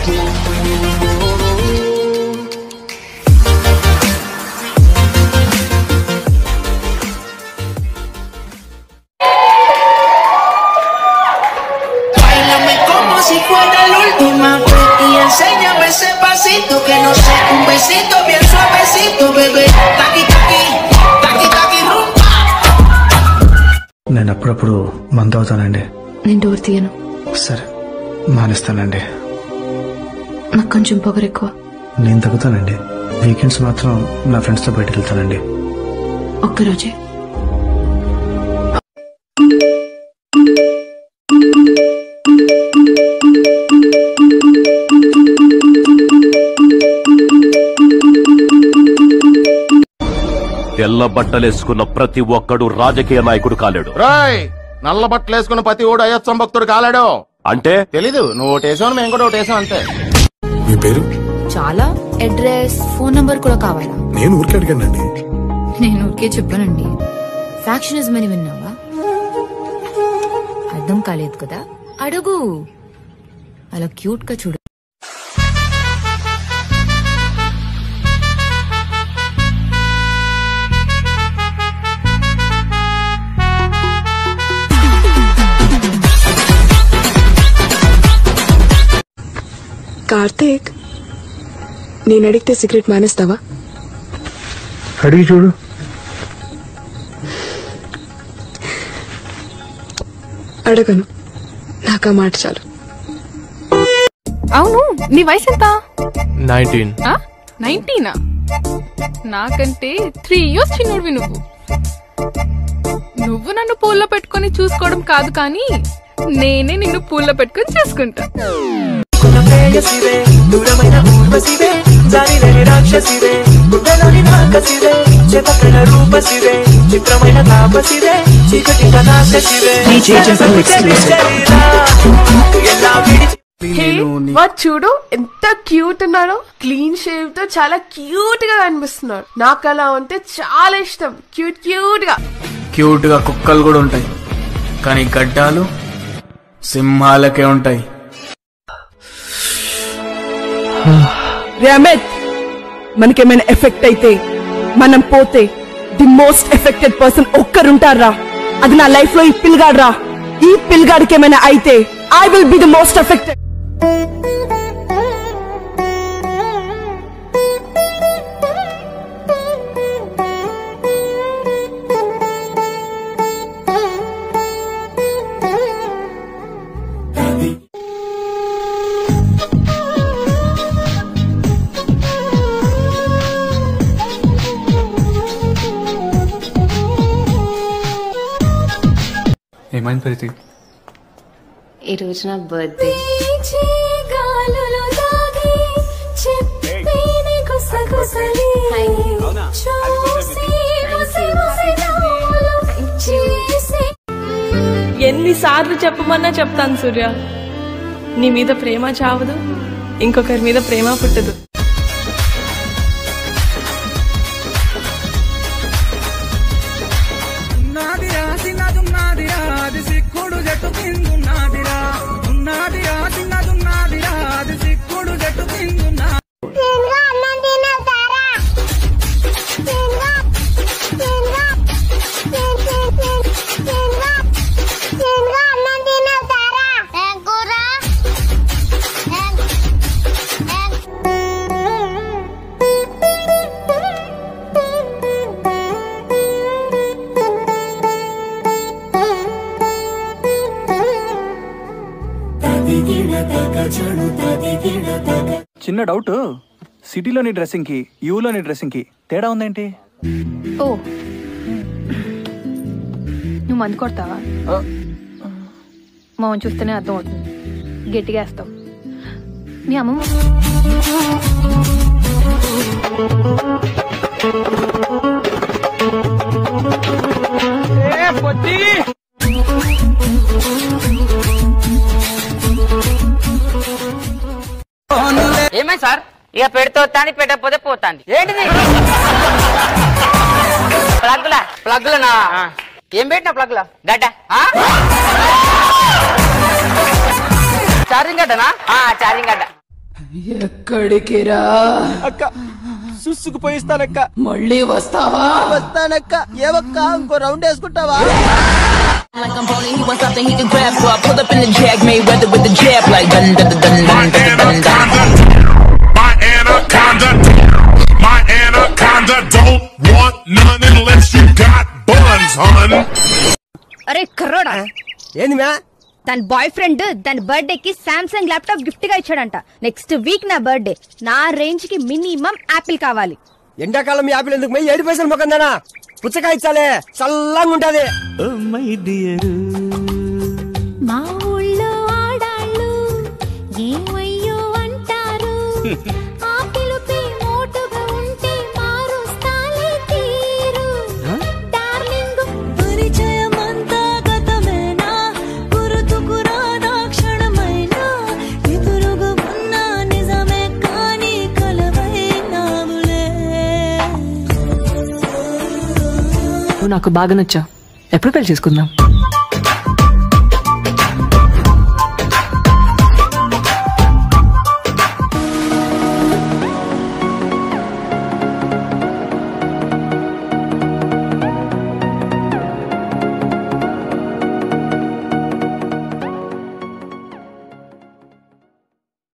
Báilame como si fuera la última vez y enséñame ese pasito que no sé, un besito bien suavecito, bebé. Taqui taqui, taqui taqui rumba. నేను అప్పుడప్పుడు మందు అవుతానండి నేను door తీయను సరే మానేస్తానండి నాకు కొంచెం పొగరు ఎక్కువ నేను తగ్గుతానండి వీకెండ్స్ మాత్రం నా ఫ్రెండ్స్తో బయటకు వెళ్తానండి ఒక్కరోజే తెల్ల బట్టలేసుకున్న ప్రతి ఒక్కడు రాజకీయ నాయకుడు కాలేడు రాయ్ నల్ల బట్టలు వేసుకున్న ప్రతి ఓడు అయ్యత్సం భక్తుడు కాలాడు అంటే తెలీదు నువ్వు ఓటేసావు మేము కూడా ఓటేసాం అంతే మీ పేరు చాలా అడ్రస్ ఫోన్ నంబర్ కూడా కావాలా నేను ఊరికే అడిగానండి నేను ఊరికే చెప్పానండి ఫ్యాక్షనిజం అని విన్నావా అర్థం కాలేదు కదా అడుగు అలా క్యూట్ గా చూడు కార్తీక్ నేను అడిగితే సిగరెట్ మానేస్తావా అడిగి చూడు అడగను నాకు ఆ మాట చాలు అవును నీ వయసు ఎంత నైన్టీన్ నైన్టీనా నాకంటే త్రీ ఇయర్స్ చిన్నోడివి నువ్వు నువ్వు నన్ను పూల్లో పెట్టుకొని చూసుకోవడం కాదు కానీ నేనే నిన్ను పూల్లో పెట్టుకొని చూసుకుంటా దూరమైన ఊర్వశివే జాలిలేని రాక్షసివే గుండెలోని నాకసివే చేపక్కన రూపసివే చిత్రమైన తాపసివే చీకటి కనాశివే ఎలా విడిచి వా చూడు ఎంత క్యూట్ ఉన్నాడో క్లీన్ షేవ్ తో చాలా క్యూట్ గా కనిపిస్తున్నాడు నాకు అలా ఉంటే చాలా ఇష్టం క్యూట్ క్యూట్ గా క్యూట్ గా కుక్కలు కూడా ఉంటాయి కానీ గడ్డాలు సింహాలకే ఉంటాయి రమేత్ మనకేమైనా ఎఫెక్ట్ అయితే మనం పోతే ది మోస్ట్ ఎఫెక్టెడ్ పర్సన్ ఒక్కరుంటారా అది నా లైఫ్ లో ఈ పిల్గాడు రా ఈ పిల్గాడికి ఏమైనా అయితే I will be the most affected ఏమైంది ప్రీతి ఈ రోజు నా బర్త్డే ఎన్నిసార్లు చెప్పమన్నా చెప్తాను సూర్య నీ మీద ప్రేమ చావదు ఇంకొకరి మీద ప్రేమ పుట్టదు ఉన్నదిరా చిన్నదున్నదిరా అది సిక్కుడు జట్టు కిందున్నదిరా ఉన్నదిరా చిన్నదున్నదిరా అది సిక్కుడు జట్టు కిందున్నా చిన్న డౌట్ సిటీలోని డ్రెస్సింగ్ కి యూలోని డ్రెస్సింగ్ కి తేడా ఉందేంటి ఓ నువ్వు మందు కొడతావా మౌన్ చూస్తేనే అర్థం అవుతుంది గట్టిగా వేస్తావు మీ అమ్మమ్మ ఏమై సార్ ఇక పెడితే వస్తాంది పెట్టకపోతే పోతాంది ఏంటిది ప్లగ్లా ప్లగ్లనా ఏం పెట్టినా ప్లగ్లా గడ్డ ఛార్జింగ్ గడ్డనా ఛార్జింగ్ గడ్డ ఎక్కడికి రా అక్క సుసుకు పోయిస్తానక్క మళ్ళీ వస్తావా వస్తానక్క ఏవక్క ఇంకో రౌండ్ వేసుకుంటావా Like I'm Paulie, he wants something he can grab. So I pulled up in the Jag, made weather with the jab. Like dun dun dun dun dun dun dun dun. My anaconda, my anaconda don't want none unless you got buns, hun. అరే కర్రోడా ఏంది మ్యా తన boy friend తన birthday కి Samsung laptop gift గా ఇచ్చాడంట next week నా birthday నా రేంజ్ కి మినిమం యాపిల్ కావాలి ఎండాకాలం యాపిల్ ఎందుకు మే ఏడు పైసలు మొక్కందానా పుచ్చకాయ ఇచ్చాలే చల్లంగా ఉంటది మా ఊళ్ళో ఆడాళ్ళు ఏమయ్యో అంటారు ఆ పిలుపే మోటుగా ఉంటే మారుస్తాలే తీరు డార్లింగ్ పరిచయమంతా గతమేనా గుర్తుకు రాదా క్షణమైనా ఎదురుగా ఉన్న నిజమే కానీ కలవైనావులే నువ్వు నాకు బాగా నచ్చా ఎప్పుడు పెళ్లి చేసుకుందాం